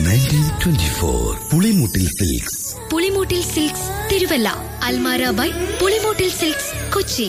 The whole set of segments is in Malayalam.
Nineteen twenty four Pulimoottil silks Pulimoottil silks Thiruvalla അൽമാര ബൈ പുളിമൂട്ടിൽ സിൽക്സ് കൊച്ചി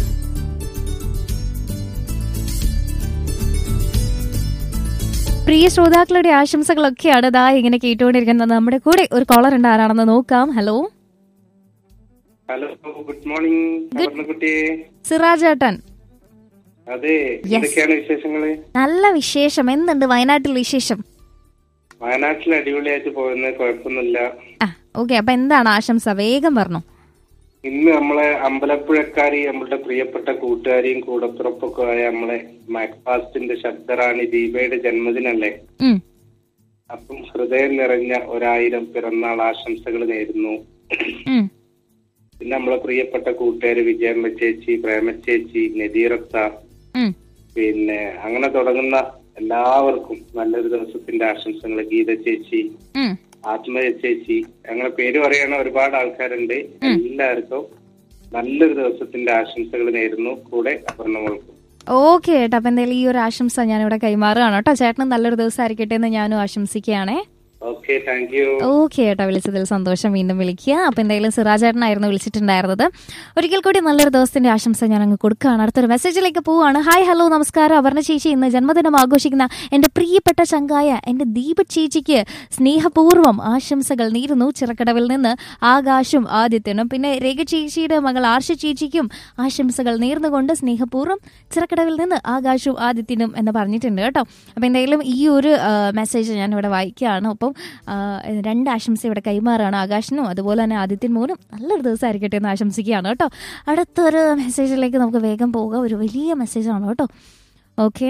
പ്രിയ ശ്രോതാക്കളുടെ ആശംസകളൊക്കെയാണ് ദാ ഇങ്ങനെ കേട്ടുകൊണ്ടിരിക്കുന്നത് നമ്മുടെ കൂടെ ഒരു കോളർ ഉണ്ട് ആരാണെന്ന് നോക്കാം ഹലോ ഹലോ ഗുഡ് മോർണിംഗ് അപർണക്കുട്ടി സിറാജ് ഏട്ടൻ അതെ എന്തൊക്കെയാണ് വിശേഷങ്ങള് നല്ല വിശേഷം എന്തുണ്ട് വയനാട്ടിൽ വിശേഷം വയനാട്ടിൽ അടിപൊളിയായിട്ട് പോകുന്നത് കുഴപ്പമൊന്നുമില്ല ആ ഓക്കെ അപ്പൊ എന്താണ് ആശംസ വേഗം പറഞ്ഞു ഇന്ന് നമ്മളെ അമ്പലപ്പുഴക്കാരി നമ്മളുടെ പ്രിയപ്പെട്ട കൂട്ടുകാരിയും കൂടപ്പുറപ്പൊക്കെ ആയ നമ്മളെ മാക്ഫാസ്റ്റിന്റെ ശബ്ദറാണി ദീപയുടെ ജന്മദിനല്ലേ ഉം. അപ്പം ഹൃദയം നിറഞ്ഞ ഒരായിരം പിറന്നാൾ ആശംസകൾ നേരുന്നു ഉം. പിന്നെ നമ്മളെ പ്രിയപ്പെട്ട കൂട്ടുകാര് വിജയമ്മ ചേച്ചി പ്രേമ ചേച്ചി നദീറത്ത ഉം. പിന്നെ അങ്ങനെ തുടങ്ങുന്ന എല്ലാവർക്കും നല്ലൊരു ദിവസത്തിന്റെ ആശംസകൾ ഗീത ചേച്ചി ഉം. ആത്മജ ചേച്ചി അങ്ങനെ പേര് പറയണ ഒരുപാട് ആൾക്കാരുണ്ട് എല്ലാവർക്കും നല്ലൊരു ദിവസത്തിന്റെ ആശംസകൾ നേരുന്നു കൂടെ അപർണമോൾക്കും ഓക്കെ ഏട്ടാ അപ്പൊ എന്തായാലും ഈ ഒരു ആശംസ ഞാനിവിടെ കൈമാറുകയാണ് കേട്ടോ ചേട്ടന് നല്ലൊരു ദിവസം ആയിരിക്കട്ടെ എന്ന് ഞാനും ആശംസിക്കുകയാണേ ഓക്കെ താങ്ക് യു ഓക്കെ ഏട്ടാ വിളിച്ചതിൽ സന്തോഷം വീണ്ടും വിളിക്കുക അപ്പൊ എന്തായാലും സിറാജേട്ടനായിരുന്നു വിളിച്ചിട്ടുണ്ടായിരുന്നത് ഒരിക്കൽ കൂടി നല്ലൊരു ദിവസത്തിന്റെ ആശംസ ഞാൻ അങ്ങ് കൊടുക്കുകയാണ് അടുത്തൊരു മെസ്സേജിലേക്ക് പോവാണ് ഹായ് ഹലോ നമസ്കാരം അപർണ ചേച്ചി ഇന്ന് ജന്മദിനം ആഘോഷിക്കുന്ന എന്റെ പ്രിയപ്പെട്ട ചങ്കായ എന്റെ ദീപ ചേച്ചിക്ക് സ്നേഹപൂർവ്വം ആശംസകൾ നേരുന്നു ചിറക്കടവിൽ നിന്ന് ആകാശും ആദിത്യനും പിന്നെ രേഖ ചേച്ചിയുടെ മകൾ ആർഷ ചേച്ചിക്കും ആശംസകൾ നേർന്നുകൊണ്ട് സ്നേഹപൂർവ്വം ചിറക്കടവിൽ നിന്ന് ആകാശും ആദിത്യനും എന്ന് പറഞ്ഞിട്ടുണ്ട് കേട്ടോ അപ്പൊ എന്തായാലും ഈ ഒരു മെസ്സേജ് ഞാൻ ഇവിടെ വായിക്കുകയാണ് അപ്പം ആ, രണ്ട് ആശംസ ഇവിടെ കൈമാറാണ് ആകാശിനും അതുപോലെ തന്നെ ആദിത്യൻ മോനും നല്ലൊരു ദിവസം ആയിരിക്കട്ടെ എന്ന് ആശംസിക്കുകയാണ് കേട്ടോ അടുത്തൊരു മെസ്സേജിലേക്ക് നമുക്ക് വേഗം പോകാം ഒരു വലിയ മെസ്സേജാണ് കേട്ടോ ഓക്കെ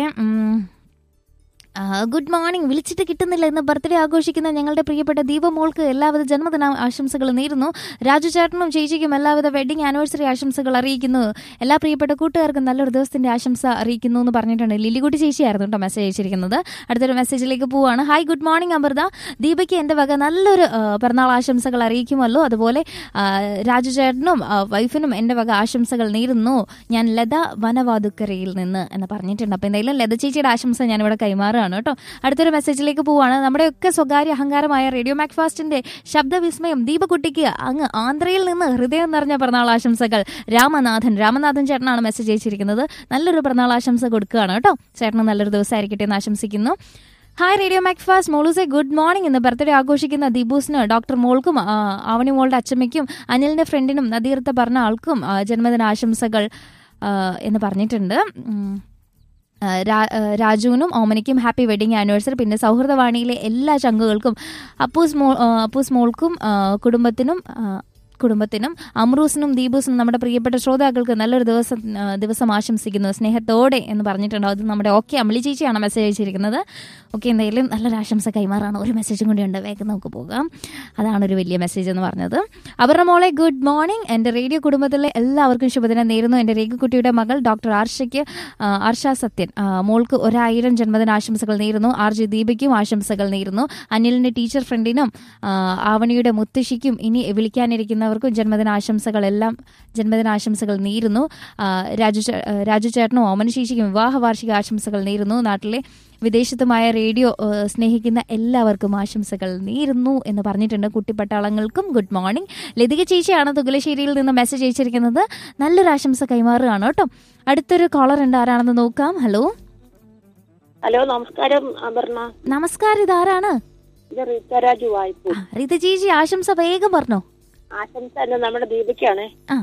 ഗുഡ് മോർണിംഗ് വിളിച്ചിട്ട് കിട്ടുന്നില്ല ഇന്ന് ബർത്ത്ഡേ ആഘോഷിക്കുന്ന ഞങ്ങളുടെ പ്രിയപ്പെട്ട ദീപമോൾക്ക് എല്ലാവിധ ജന്മദിന ആശംസകൾ നേരുന്നു രാജു ചേട്ടനും ചേച്ചിക്കും എല്ലാവിധ വെഡിങ് ആനിവേഴ്സറി ആശംസകൾ അറിയിക്കുന്നു എല്ലാ പ്രിയപ്പെട്ട കൂട്ടുകാർക്കും നല്ലൊരു ദിവസത്തിന്റെ ആശംസ അറിയിക്കുന്നു എന്ന് പറഞ്ഞിട്ടുണ്ട് ലില്ലിക്കുട്ടി ചേച്ചിയായിരുന്നു കേട്ടോ മെസ്സേജ് അയച്ചിരിക്കുന്നത് അടുത്തൊരു മെസ്സേജിലേക്ക് പോവാണ് ഹായ് ഗുഡ് മോർണിംഗ് അമൃത ദീപയ്ക്ക് എന്റെ വക നല്ലൊരു ആ, പിറന്നാൾ ആശംസകൾ അറിയിക്കുമല്ലോ അതുപോലെ ആ, രാജു ചേട്ടനും ആ, വൈഫിനും എന്റെ വക ആശംസകൾ നേരുന്നു ഞാൻ ലത വനവാതുക്കരയിൽ നിന്ന് എന്ന് പറഞ്ഞിട്ടുണ്ട് അപ്പൊ എന്തായാലും ലത ചേച്ചിയുടെ ആശംസ ഞാനിവിടെ കൈമാറുകയാണ് കേട്ടോ അടുത്തൊരു മെസ്സേജിലേക്ക് പോവാണ് നമ്മുടെയൊക്കെ സ്വകാര്യ അഹങ്കാരമായ റേഡിയോ മാക്ഫാസ്റ്റിന്റെ ശബ്ദവിസ്മയം ദീപകുട്ടിക്ക് അങ്ങ് ആന്ധ്രയിൽ നിന്ന് ഹൃദയം നിറഞ്ഞ പിറന്നാൾ ആശംസകൾ രാമനാഥൻ രാമനാഥൻ ചേട്ടനാണ് മെസ്സേജ് അയച്ചിരിക്കുന്നത് നല്ലൊരു പിറന്നാൾ ആശംസ കൊടുക്കുകയാണ് കേട്ടോ ചേട്ടന് നല്ലൊരു ദിവസമായിരിക്കട്ടെ എന്ന് ആശംസിക്കുന്നു ഹായ് റേഡിയോ മാക്ഫാസ് മോളൂസെ ഗുഡ് മോർണിംഗ് ഇന്ന് ബർത്ത്ഡേ ആഘോഷിക്കുന്ന ദീപൂസിന് ഡോക്ടർ മോൾക്കും ആ, ആവണി മോളുടെ അച്ചമ്മയ്ക്കും അനിലിന്റെ ഫ്രണ്ടിനും നദീർത്ത പറഞ്ഞ ആൾക്കും ആ, ജന്മദിന ആശംസകൾ ആ, എന്ന് പറഞ്ഞിട്ടുണ്ട് ഉം. ആ, രാ- ആ, രാജുവിനും ഓമനയ്ക്കും ഹാപ്പി വെഡിങ് ആനിവേഴ്സറി പിന്നെ സൗഹൃദവാണിയിലെ എല്ലാ ചങ്കുകൾക്കും അപ്പൂസ് മോ ആ, അപ്പൂസ് മോൾക്കും ആ, കുടുംബത്തിനും ആ, കുടുംബത്തിനും അമ്രൂസിനും ദീപൂസിനും നമ്മുടെ പ്രിയപ്പെട്ട ശ്രോതാക്കൾക്ക് നല്ലൊരു ദിവസം ആ, ദിവസം ആശംസിക്കുന്നു സ്നേഹത്തോടെ എന്ന് പറഞ്ഞിട്ടുണ്ട് അത് നമ്മുടെ ഓക്കെ അമ്പിളി ചേച്ചിയാണ് മെസ്സേജ് അയച്ചിരിക്കുന്നത് ഓക്കെ എന്തായാലും നല്ലൊരു ആശംസ കൈമാറാണ് ഒരു മെസ്സേജും കൂടി ഉണ്ട് വേഗം നമുക്ക് പോകാം അതാണ് ഒരു വലിയ മെസ്സേജ് എന്ന് പറഞ്ഞത് അവരുടെ മോളെ ഗുഡ് മോർണിംഗ് എൻ്റെ റേഡിയോ കുടുംബത്തിലെ എല്ലാവർക്കും ശുഭദിനം നേരുന്നു എൻ്റെ രേഖക്കുട്ടിയുടെ മകൾ ഡോക്ടർ ആർഷയ്ക്ക് ആ, ആർഷ സത്യൻ ആ, മോൾക്ക് ഒരായിരം ജന്മദിന ആശംസകൾ നേരുന്നു ആർ ജി ദീപയ്ക്കും ആശംസകൾ നേരുന്നു അനിലിൻ്റെ ടീച്ചർ ഫ്രണ്ടിനും ആ, ആവണിയുടെ മുത്തശ്ശിക്കും ഇനി വിളിക്കാനിരിക്കുന്നവർക്കും ജന്മദിന ആശംസകളെല്ലാം ജന്മദിന ആശംസകൾ നേരുന്നു ആ, രാജു ചേ- ആ, രാജു ചേട്ടനും ഓമന ശേഷിക്കും വിവാഹ വാർഷിക ആശംസകൾ നേരുന്നു നാട്ടിലെ വിദേശത്തുമായ റേഡിയോ ആ, സ്നേഹിക്കുന്ന എല്ലാവർക്കും ആശംസകൾ നേരുന്നു എന്ന് പറഞ്ഞിട്ടുണ്ട് കുട്ടിപ്പട്ടാളങ്ങൾക്കും ഗുഡ് മോർണിംഗ് ലതിക ചേച്ചിയാണ് തുകലശ്ശേരിയിൽ നിന്ന് മെസ്സേജ് അയച്ചിരിക്കുന്നത് നല്ലൊരു ആശംസ കൈമാറുകയാണ് കേട്ടോ അടുത്തൊരു കോളർ ഉണ്ട് ആരാണെന്ന് നോക്കാം ഹലോ ഹലോ നമസ്കാരം അപർണ നമസ്കാരം ഇതാരാണ് ഇത് റീത്തരാജു വായ്പു ആ, റീത ചേച്ചി ആശംസ വേഗം പറഞ്ഞോ ആശംസ എന്ന് നമ്മുടെ ദീപയ്ക്കാണ് ആ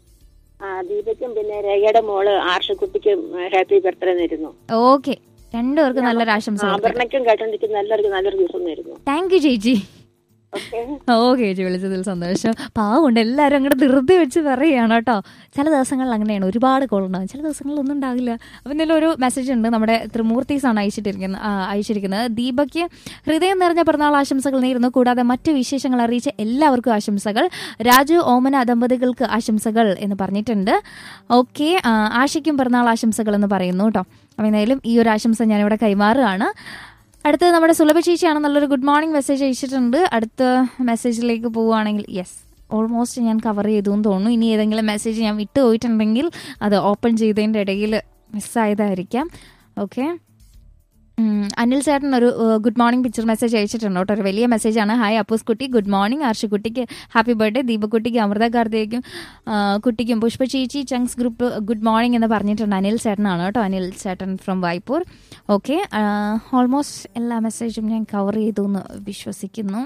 ആ ദീപയ്ക്കും പിന്നെ രേഖയുടെ മോള് ആർഷക്കുട്ടിക്കും ഹാപ്പി ബർത്ത്ഡേ നേരുന്നു ഓക്കെ രണ്ടുപേർക്കും നല്ലൊരു ആശംസ അപർണയ്ക്കും കേട്ടോണ്ടിരിക്കുന്ന എല്ലാവർക്കും നല്ലൊരു ദിവസം നേരുന്നു താങ്ക് യു ചേച്ചി ഓക്കെ ഓക്കെ ചേച്ചി വിളിച്ചതിൽ സന്തോഷം പാവമുണ്ട് എല്ലാവരും അങ്ങോട്ട് ധൃതി വെച്ച് പറയുകയാണ് കേട്ടോ ചില ദിവസങ്ങളിൽ അങ്ങനെയാണ് ഒരുപാട് കോൾ ഉണ്ടാകും ചില ദിവസങ്ങളിൽ ഒന്നും ഉണ്ടാകില്ല അപ്പം എന്തെങ്കിലും ഒരു മെസ്സേജ് ഉണ്ട് നമ്മുടെ ത്രിമൂർത്തീസാണ് അയച്ചിട്ടിരിക്കുന്നത് ആ, അയച്ചിരിക്കുന്നത് ദീപയ്ക്ക് ഹൃദയം നിറഞ്ഞ പിറന്നാൾ ആശംസകൾ നേരുന്നു കൂടാതെ മറ്റു വിശേഷങ്ങൾ അറിയിച്ച എല്ലാവർക്കും ആശംസകൾ രാജു ഓമന ദമ്പതികൾക്ക് ആശംസകൾ എന്ന് പറഞ്ഞിട്ടുണ്ട് ഓക്കെ ആശയ്ക്കും പിറന്നാൾ ആശംസകൾ എന്ന് പറയുന്നു കേട്ടോ അപ്പം എന്തായാലും ഈ ഒരു ആശംസ ഞാനിവിടെ കൈമാറുകയാണ് അടുത്തത് നമ്മുടെ സുലഭ ചേച്ചിയാണ് നല്ലൊരു ഗുഡ് മോർണിംഗ് മെസ്സേജ് അയച്ചിട്ടുണ്ട് അടുത്ത മെസ്സേജിലേക്ക് പോവുകയാണെങ്കിൽ യെസ് ഓൾമോസ്റ്റ് ഞാൻ കവർ ചെയ്തു എന്ന് തോന്നുന്നു ഇനി ഏതെങ്കിലും മെസ്സേജ് ഞാൻ വിട്ടു പോയിട്ടുണ്ടെങ്കിൽ അത് ഓപ്പൺ ചെയ്തതിൻ്റെ ഇടയിൽ മിസ്സായതായിരിക്കാം ഓക്കെ ഉം, അനിൽ ചേട്ടൻ ഒരു ഗുഡ് മോർണിംഗ് പിക്ചർ മെസ്സേജ് അയച്ചിട്ടുണ്ട് കേട്ടോ ഒരു വലിയ മെസ്സേജാണ് ഹായ് അപ്പൂസ് കുട്ടി ഗുഡ് മോർണിംഗ് ആർഷിക്കുട്ടിക്ക് ഹാപ്പി ബർത്ത്ഡേ ദീപക്കുട്ടിക്ക് അമൃത കാർത്തികയ്ക്കും ആ, കുട്ടിക്കും പുഷ്പ ചേച്ചി ചങ്സ് ഗ്രൂപ്പ് ഗുഡ് മോർണിംഗ് എന്ന് പറഞ്ഞിട്ടുണ്ട് അനിൽ ചേട്ടനാണ് കേട്ടോ അനിൽ ചേട്ടൻ ഫ്രം വായ്പൂർ ഓക്കെ ഓൾമോസ്റ്റ് എല്ലാ മെസ്സേജും ഞാൻ കവർ ചെയ്തു എന്ന് വിശ്വസിക്കുന്നു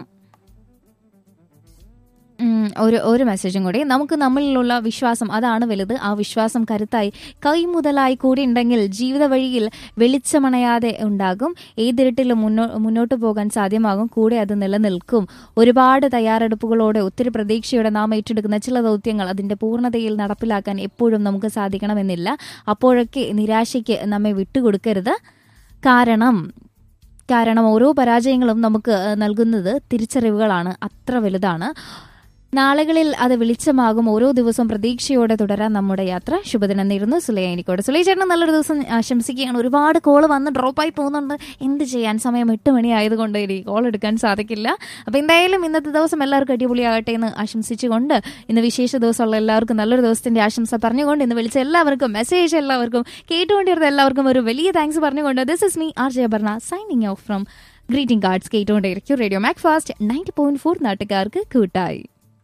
ഉം, ഒരു ഒരു മെസ്സേജും കൂടി നമുക്ക് നമ്മളിലുള്ള വിശ്വാസം അതാണ് വലുത് ആ വിശ്വാസം കരുത്തായി കൈ മുതലായി കൂടി ഉണ്ടെങ്കിൽ ജീവിത വഴിയിൽ വെളിച്ചമണയാതെ ഉണ്ടാകും ഏതിരട്ടിലും മുന്നോ മുന്നോട്ട് പോകാൻ സാധ്യമാകും കൂടെ അത് നിലനിൽക്കും ഒരുപാട് തയ്യാറെടുപ്പുകളോടെ ഒത്തിരി പ്രതീക്ഷയോടെ നാം ഏറ്റെടുക്കുന്ന ചില ദൗത്യങ്ങൾ അതിന്റെ പൂർണ്ണതയിൽ നടപ്പിലാക്കാൻ എപ്പോഴും നമുക്ക് സാധിക്കണമെന്നില്ല അപ്പോഴൊക്കെ നിരാശയ്ക്ക് നമ്മെ വിട്ടുകൊടുക്കരുത് കാരണം കാരണം ഓരോ പരാജയങ്ങളും നമുക്ക് ഏഹ്, നൽകുന്നത് തിരിച്ചറിവുകളാണ് അത്ര വലുതാണ് നാളുകളിൽ അത് വെളിച്ചമാകും ഓരോ ദിവസവും പ്രതീക്ഷയോടെ തുടരാൻ നമ്മുടെ യാത്ര ശുഭദിനം നേരുന്നു സുലൈനിക്കോട് സുലൈ ചേട്ടൻ നല്ലൊരു ദിവസം ആശംസിക്കുകയാണ് ഒരുപാട് കോള് വന്ന് ഡ്രോപ്പായി പോകുന്നുണ്ട് എന്ത് ചെയ്യാൻ സമയം എട്ട് മണി ആയതുകൊണ്ട് ഇനി കോൾ എടുക്കാൻ സാധിക്കില്ല അപ്പോൾ എന്തായാലും ഇന്നത്തെ ദിവസം എല്ലാവർക്കും അടിപൊളിയാകട്ടെ എന്ന് ആശംസിച്ചുകൊണ്ട് ഇന്ന് വിശേഷ ദിവസമുള്ള എല്ലാവർക്കും നല്ലൊരു ദിവസത്തിന്റെ ആശംസ പറഞ്ഞുകൊണ്ട് ഇന്ന് വിളിച്ച എല്ലാവർക്കും മെസ്സേജ് എല്ലാവർക്കും കേട്ടുകൊണ്ടിരുന്ന എല്ലാവർക്കും ഒരു വലിയ താങ്ക്സ് പറഞ്ഞുകൊണ്ട് this is me R Jayabarna signing off from greeting cards കേട്ടുകൊണ്ടിരിക്കും radio Macfast ninety point four നാട്ടുകാർക്ക് കൂട്ടായി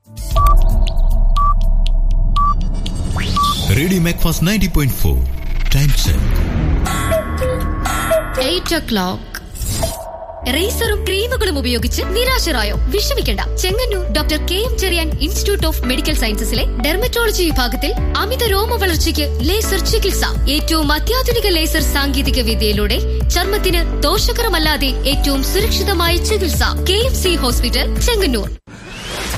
radio Macfast ninety point four time check eight o'clock റേസറും ക്രീമുകളും ഉപയോഗിച്ച് നിരാശരായോ വിഷമിക്കണ്ട Chengannur doctor K M Cherian institute of medical സയൻസസിലെ ഡെർമറ്റോളജി വിഭാഗത്തിൽ അമിത രോമ വളർച്ചയ്ക്ക് ലേസർ ചികിത്സ ഏറ്റവും അത്യാധുനിക ലേസർ സാങ്കേതിക വിദ്യയിലൂടെ ചർമ്മത്തിന് ദോഷകരമല്ലാതെ ഏറ്റവും സുരക്ഷിതമായ ചികിത്സ K M C hospital Chengannur